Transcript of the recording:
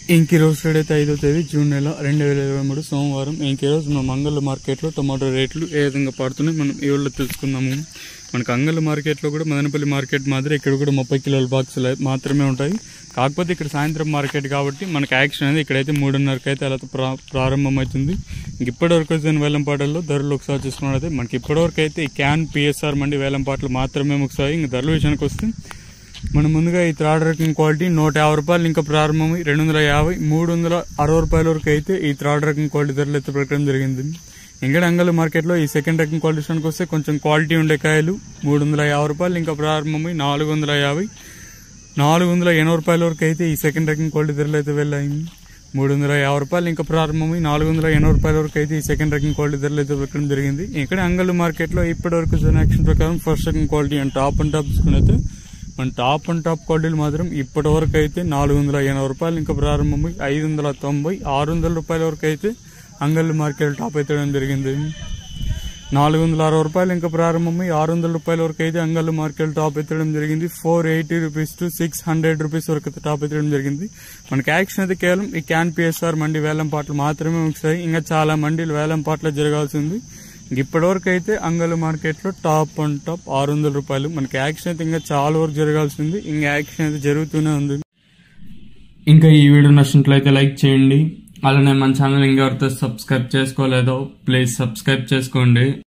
ఇంక రోజు సైడ్ అయితే ఐదో తేదీ జూన్ నెల రెండు వేల ఇరవై మూడు సోమవారం ఇంక రోజు మన మంగళ మార్కెట్లో టమాటో రేట్లు ఏ విధంగా పడుతున్నాయి మనం ఈ ఊళ్ళో తెలుసుకుందాము మనకు అంగళ్ళ మార్కెట్లో కూడా మదనపల్లి మార్కెట్ మాదిరి ఇక్కడ కూడా ముప్పై కిలోల బాక్సులు మాత్రమే ఉంటాయి కాకపోతే ఇక్కడ సాయంత్రం మార్కెట్ కాబట్టి మనకి యాక్షన్ అనేది ఇక్కడైతే మూడున్నరకి అయితే అలా ప్రా ప్రారంభమవుతుంది ఇంక ఇప్పటివరకు వచ్చిన వేలంపాటల్లో ధరలు ఒకసారి చూసుకున్నట్లయితే మనకి ఇప్పటివరకు అయితే ఈ క్యాన్ పిఎస్ఆర్ మండి వేలంపాటలు మాత్రమే ముగిసాయి ఇంక ధరల విషయానికి వస్తే మనం ముందుగా ఈ థర్డ్ రకం క్వాలిటీ నూట యాభై రూపాయలు ఇంకా ప్రారంభమై రెండు వందల యాభై మూడు వందల అరవై రూపాయల వరకు అయితే ఈ థర్డ్ రకం క్వాలిటీ ధరలు అయితే పెట్టడం జరిగింది ఇంకా అంగళ మార్కెట్లో ఈ సెకండ్ రకం క్వాలిటీ విషయానికి వస్తే కొంచెం క్వాలిటీ ఉండే కాయలు మూడు వందల యాభై రూపాయలు ఇంకా ప్రారంభమై నాలుగు వందల యాభై నాలుగు వందల ఎనభై రూపాయల వరకు అయితే ఈ సెకండ్ రకం క్వాలిటీ ధరలు అయితే వెళ్ళాయి మూడు వందల యాభై రూపాయలు ఇంకా ప్రారంభమై నాలుగు వందల ఎనభై రూపాయల వరకు అయితే ఈ సెకండ్ రకం క్వాలిటీ ధరలు అయితే పెట్టడం జరిగింది ఇక్కడ అంగళ్ళు మార్కెట్లో ఇప్పటి వరకు యాక్షన్ ప్రకారం ఫస్ట్ రకం quality and top and top తీసుకున్నైతే మన టాప్ అండ్ టాప్ క్వాలిటీలు మాత్రం ఇప్పటి వరకు అయితే నాలుగు వందల ఎనభై రూపాయలు ఇంకా ప్రారంభమై ఐదు వందల తొంభై ఆరు వందల రూపాయల వరకు అయితే అంగళ్ళు మార్కెట్ టాప్ ఎత్తడం జరిగింది నాలుగు వందల అరవై రూపాయలు ఇంకా ప్రారంభమై ఆరు వందల రూపాయల వరకు అయితే అంగళ్ళు మార్కెట్ టాప్ ఎత్తడం జరిగింది four eighty rupees to six hundred rupees వరకు అయితే టాప్ ఎత్తడం జరిగింది మనకి యాక్షన్ అయితే కేవలం ఈ క్యాన్ పిఎస్ఆర్ మండి వేలం పాటలు మాత్రమే ముగిసాయి ఇంకా చాలా మండీలు వేలం పాటలు జరగాల్సి ఉంది ఇంక ఇప్పటివరకు అయితే అంగళ్ళు మార్కెట్లో టాప్ అండ్ టాప్ ఆరు వందల రూపాయలు మనకి యాక్షన్ అయితే ఇంకా చాలా వరకు జరగాల్సి ఉంది ఇంకా యాక్షన్ అయితే జరుగుతూనే ఉంది ఇంకా ఈ వీడియో నచ్చినట్లయితే లైక్ చేయండి అలానే మన ఛానల్ ఇంకా ఎవరితో సబ్స్క్రైబ్ చేసుకోలేదో ప్లీజ్ సబ్స్క్రైబ్ చేసుకోండి